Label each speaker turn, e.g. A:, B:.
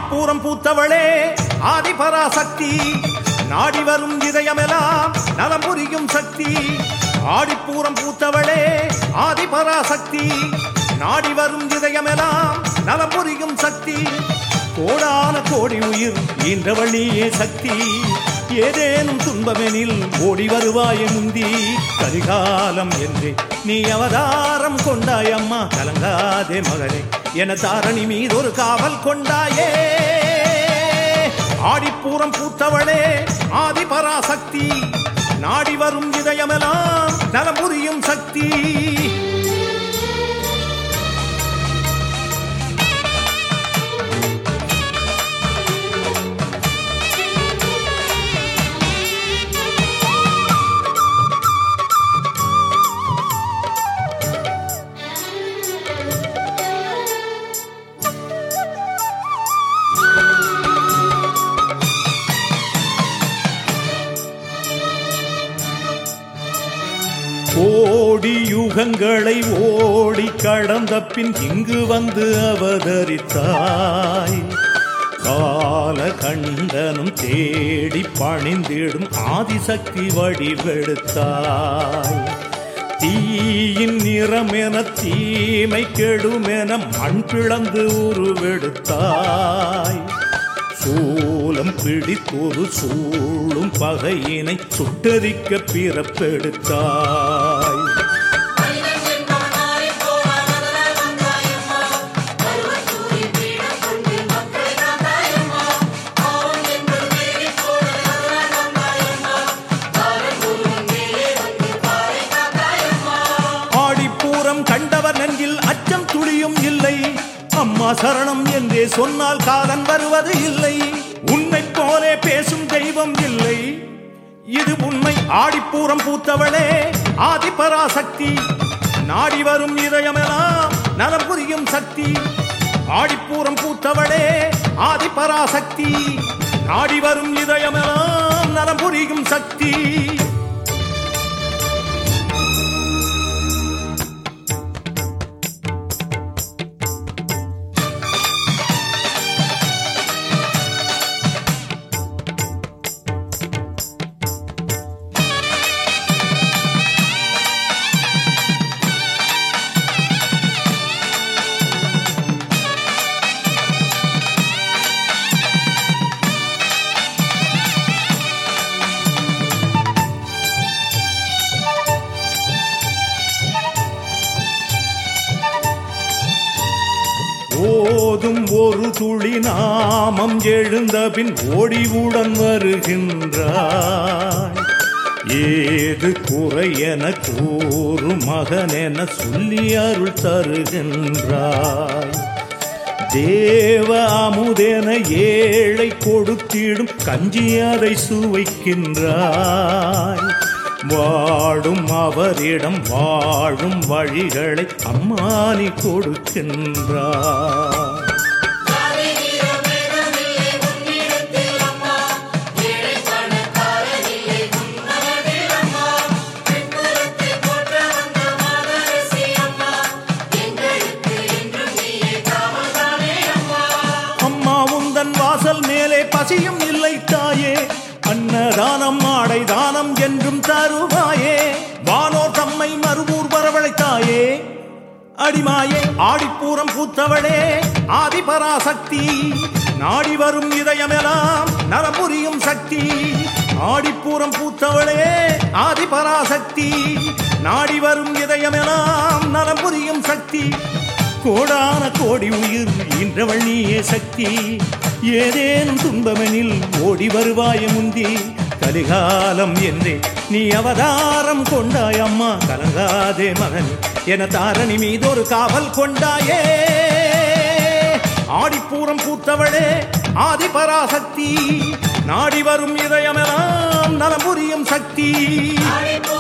A: ஆடிப்பூரம் பூத்தவளே ஆதிபராசக்தி நாடி வரும் இதயமெல்லாம் நலம் புரியும் சக்தி ஆடிப்பூரம் பூத்தவளே ஆதிபராசக்தி நாடி வரும் இதயமெல்லாம் நலம் புரியும் சக்தி கோடான கோடி உயிர் ஈன்றவழியே சக்தி ஏதேனும் துன்பமெனில் ஓடி வருவாய முந்தி கரிகாலம் என்று நீ அவதாரம் கொண்டாய் அம்மா கலங்காதே மகனே என தாரணி மீது ஒரு காவல் கொண்டாயே ஆடிப்பூரம் பூத்தவளே ஆதிபராசக்தி நாடி வரும் இதயமெல்லாம் நலம் புரியும் சக்தி கோடி யுகங்களை ஓடி கடந்த பின் இங்கு வந்து அவதரித்தாய் கால கண்டனும் தேடி பணிந்திடும் ஆதிசக்தி வடிவெடுத்தாய் தீயின் நிறமென தீமை கெடுமென மண் பிளந்து உருவெடுத்தாய் சூலம் பிடித்தொரு சூழும் பகையினை சுட்டரிக்க பிறப்பெடுத்தாய் ஆடிப்பூரம் கண்டவர் நெஞ்சில் அச்சம் துளியும் இல்லை அம்மா சரணம் என்றே சொன்னால் காலன் வருவது இல்லை உன்னை போலே பேசும் தெய்வம் இல்லை இது உண்மை ஆடிப்பூரம் பூத்தவளே ஆதிபராசக்தி நாடி வரும் இதயமெல்லாம் நலம் புரியும் சக்தி ஆடிப்பூரம் பூத்தவளே ஆதிபராசக்தி நாடி வரும் இதயமெல்லாம் நலம் புரியும் சக்தி ஓதும் ஒரு துளி நாமம் எழுந்த பின் ஓடிவுடன் வருகின்றாய் ஏது குறை என கூறு மகன் என சொல்லி அருள் தருகின்றாய் தேவ அமுதென ஏழை கொடுத்திடும் கஞ்சி அதை சுவைக்கின்றாய் வாடும் அவரிடம் வாழும் வழிகளை அம்மானி கொடுக்கின்றாய் அம்மா உந்தன் வாசல் மேலே பசியும் இல்லை தாயே அன்னதானம் ஆடை தானம் என்றும் தருவாயே வானோர் தம்மை மறுவூர் வரவழைத்தாயே அடிமாயே ஆடிப்பூரம் பூத்தவளே ஆதிபராசக்தி நாடி வரும் இதயமெல்லாம் நலபுரியும் சக்தி ஆடிப்பூரம் பூத்தவளே ஆதிபராசக்தி நாடி வரும் இதயமெல்லாம் நலபுரியும் சக்தி கோடான கோடி உயிர் ஈன்றவள் நீயே சக்தி ஏதேனும் துன்பமெனில் ஓடி வருவாய முந்தி கலிகாலம் என்றே நீ அவதாரம் கொண்டாய் அம்மா கலங்காதே மகன் என தாரணி மீது ஒரு காவல் கொண்டாயே ஆடிப்பூரம் பூத்தவளே ஆதிபராசக்தி நாடி வரும் இதயமெல்லாம் நலம் புரியும் சக்தி
B: ஆடிப்பூரம்